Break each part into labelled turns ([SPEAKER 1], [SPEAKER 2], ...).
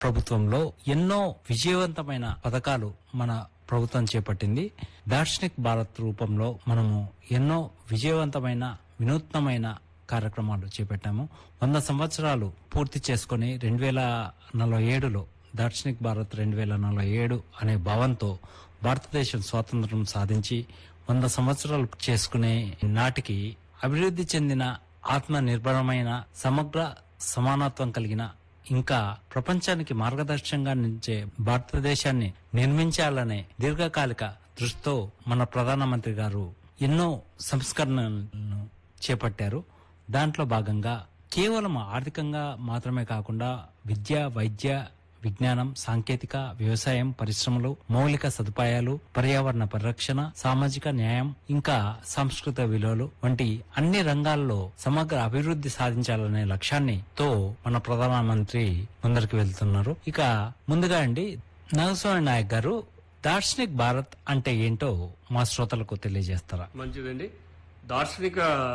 [SPEAKER 1] ప్రభుత్వంలో ఎన్నో విజయవంతమైన పథకాలు మన ప్రభుత్వం చేపట్టింది దార్శనిక్ భారత్ రూపంలో మనము ఎన్నో విజయవంతమైన వినూత్నమైన కార్యక్రమాలు చేపట్టాము వంద సంవత్సరాలు పూర్తి చేసుకుని రెండు వేల నలభై ఏడులో దార్శనిక్ భారత్ రెండు వేల నలభై ఏడు అనే భావంతో భారతదేశం స్వాతంత్రం సాధించి వంద సంవత్సరాలు చేసుకునే నాటికి అభివృద్ధి చెందిన ఆత్మ నిర్భరమైన సమగ్ర సమానత్వం కలిగిన ఇంకా ప్రపంచానికి మార్గదర్శకంగా నిలిచే భారతదేశాన్ని నిర్మించాలనే దీర్ఘకాలిక దృష్టితో మన ప్రధానమంత్రి గారు ఎన్నో సంస్కరణలను చేపట్టారు దాంట్లో భాగంగా కేవలం ఆర్థికంగా మాత్రమే కాకుండా విద్య వైద్య విజ్ఞానం సాంకేతిక వ్యవసాయం పరిశ్రమలు మౌలిక సదుపాయాలు పర్యావరణ పరిరక్షణ సామాజిక న్యాయం ఇంకా సాంస్కృతిక విలువలు వంటి అన్ని రంగాల్లో సమగ్ర అభివృద్ధి సాధించాలనే లక్ష్యాన్ని తో మన ప్రధానమంత్రి ముందరికి వెళ్తున్నారు ఇక ముందుగా అండి నాగస్వామి నాయక్ గారు దార్శనిక్ భారత్ అంటే ఏంటో మా శ్రోతలకు తెలియజేస్తారా
[SPEAKER 2] మంచిదండి దార్శనిక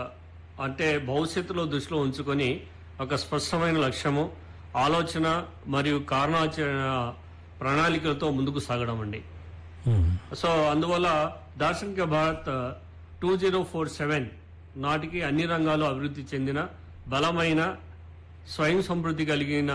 [SPEAKER 2] అంటే భవిష్యత్తులో దృష్టిలో ఉంచుకొని ఒక స్పష్టమైన లక్ష్యము ఆలోచన మరియు కారణాచరణ ప్రణాళికలతో ముందుకు సాగడం అండి
[SPEAKER 1] ఉమ్,
[SPEAKER 2] సో అందువల్ల దార్శనిక Bharat two zero four seven నాటికి అన్ని రంగాలు అభివృద్ధి చెందిన బలమైన స్వయం సమృద్ధి కలిగిన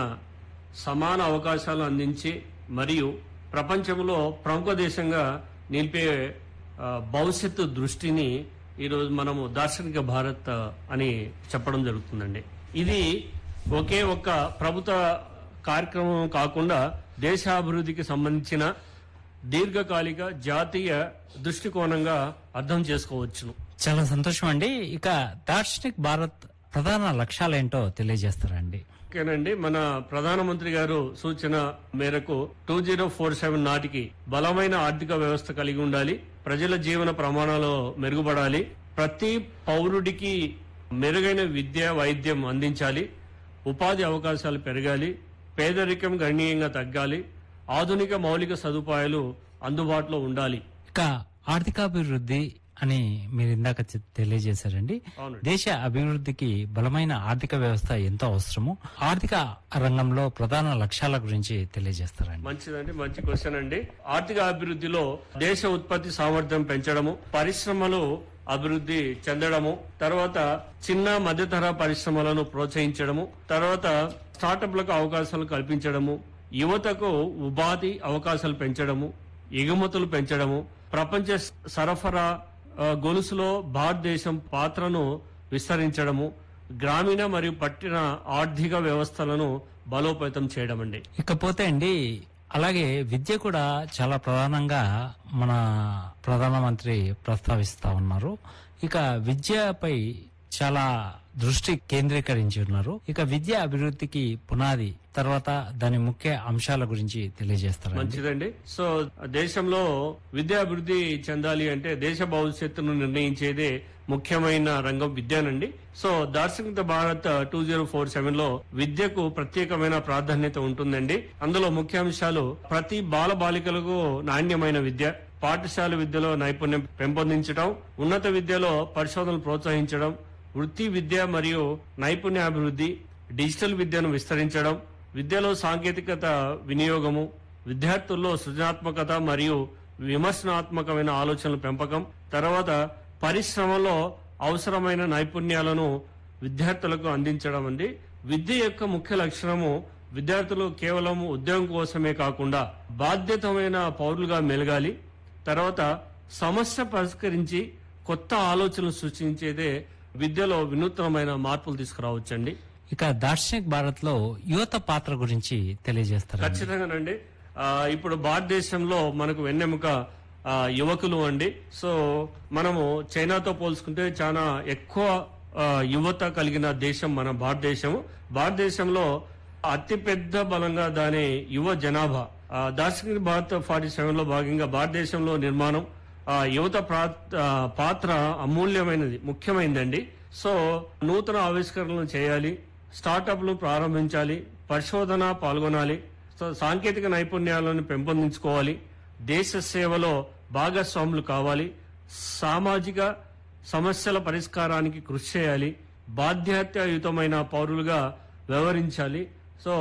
[SPEAKER 2] సమాన అవకాశాలు అందించి మరియు ప్రపంచంలో ప్రముఖ దేశంగా నిలిపే ఆ, భవిష్యత్తు దృష్టిని ఈరోజు మనము దార్శనిక భారత్ అని చెప్పడం జరుగుతుందండి ఇది ఒకే ఒక్క ప్రభుత్వ కార్యక్రమం కాకుండా దేశాభివృద్ధికి సంబంధించిన దీర్ఘకాలిక జాతీయ దృష్టికోణంగా అర్థం చేసుకోవచ్చును
[SPEAKER 1] చాలా సంతోషం అండి ఇక దార్శనిక్ భారత్ ప్రధాన లక్ష్యాలేంటో తెలియజేస్తారా అండి
[SPEAKER 2] ఓకేనండి మన ప్రధానమంత్రి గారు సూచన మేరకు టూ జీరో ఫోర్ సెవెన్ నాటికి బలమైన ఆర్థిక వ్యవస్థ కలిగి ఉండాలి ప్రజల జీవన ప్రమాణాలు మెరుగుపడాలి ప్రతి పౌరుడికి మెరుగైన విద్య వైద్యం అందించాలి ఉపాధి అవకాశాలు పెరగాలి పేదరికం గణనీయంగా తగ్గాలి ఆధునిక మౌలిక సదుపాయాలు అందుబాటులో ఉండాలి
[SPEAKER 1] ఇక ఆర్థికాభివృద్ధి అని మీరు ఇందాక చె- తెలియజేశారండి
[SPEAKER 2] అవునండి
[SPEAKER 1] దేశ అభివృద్ధికి బలమైన ఆర్థిక వ్యవస్థ ఎంతో అవసరము ఆర్థిక రంగంలో ప్రధాన లక్ష్యాల గురించి తెలియజేస్తారండి
[SPEAKER 2] మంచిదండి మంచి క్వశ్చన్ అండి ఆర్థిక అభివృద్ధిలో దేశ ఉత్పత్తి సామర్థ్యం పెంచడము పరిశ్రమలు అభివృద్ధి చెందడము తర్వాత చిన్న మధ్యతర పరిశ్రమలను ప్రోత్సహించడము తర్వాత స్టార్టప్లకు అవకాశాలు కల్పించడము యువతకు ఉపాధి అవకాశాలు పెంచడము ఎగుమతులు పెంచడము ప్రపంచ సరఫరా ఆ, గొలుసులో భారతదేశం పాత్రను విస్తరించడము గ్రామీణ మరియు పట్టణ ఆర్థిక వ్యవస్థలను బలోపేతం చేయడం అండి
[SPEAKER 1] ఇకపోతే అండి అలాగే విద్య కూడా చాలా ప్రధానంగా మన ప్రధానమంత్రి ప్రస్తావిస్తా ఉన్నారు ఇక విద్యపై చాలా దృష్టి కేంద్రీకరించి ఉన్నారు ఇక విద్య అభివృద్ధికి పునాది తర్వాత దాని ముఖ్య అంశాల గురించి తెలియజేస్తారు
[SPEAKER 2] మంచిదండి సో దేశంలో విద్య అభివృద్ధి చెందాలి అంటే దేశ భవిష్యత్తును నిర్ణయించేదే ముఖ్యమైన రంగం విద్యానండి సో దార్శనిక Bharat two zero four seven లో విద్యకు ప్రత్యేకమైన ప్రాధాన్యత ఉంటుందండి అందులో ముఖ్య అంశాలు ప్రతి బాల బాలికలకు నాణ్యమైన విద్య పాఠశాల విద్యలో నైపుణ్యం పెంపొందించడం ఉన్నత విద్యలో పరిశోధనలు ప్రోత్సహించడం వృత్తి విద్య మరియు నైపుణ్యాభివృద్ధి డిజిటల్ విద్యను విస్తరించడం విద్యలో సాంకేతికత వినియోగము విద్యార్థుల్లో సృజనాత్మకత మరియు విమర్శనాత్మకమైన ఆలోచనల పెంపకం తర్వాత పరిశ్రమలో అవసరమైన నైపుణ్యాలను విద్యార్థులకు అందించడం అండి విద్య యొక్క ముఖ్య లక్షణము విద్యార్థులు కేవలం ఉద్యోగం కోసమే కాకుండా బాధ్యతమైన పౌరులుగా మెలగాలి తర్వాత సమస్య పరిష్కరించి కొత్త ఆలోచనలు సృష్టించేదే విద్యలో వినూత్నమైన మార్పులు తీసుకురావచ్చండి
[SPEAKER 1] ఇక దార్శనిక్ భారత్ లో యువత పాత్ర గురించి తెలియజేస్తారు
[SPEAKER 2] ఖచ్చితంగానండి ఆ, ఇప్పుడు భారతదేశంలో మనకు వెన్నెముక ఆ, యువకులు అండి సో మనము చైనాతో పోల్చుకుంటే చాలా ఎక్కువ ఆ, యువత కలిగిన దేశం మన భారతదేశం భారతదేశంలో అతి పెద్ద బలంగా దాని యువ జనాభా ఆ, దార్శనిక భారత్ ఫార్టీ సెవెన్ లో భాగంగా భారతదేశంలో నిర్మాణం ఆ, యువత ప్రా- ఆ, పాత్ర అమూల్యమైనది ముఖ్యమైనదండి సో నూతన ఆవిష్కరణలు చేయాలి స్టార్టప్లు ప్రారంభించాలి పరిశోధన పాల్గొనాలి సో సాంకేతిక నైపుణ్యాలను పెంపొందించుకోవాలి దేశ సేవలో భాగస్వాములు కావాలి సామాజిక సమస్యల పరిష్కారానికి కృషి చేయాలి బాధ్యతాయుతమైన పౌరులుగా వ్యవహరించాలి సో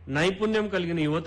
[SPEAKER 2] నైపుణ్యం కలిగిన యువత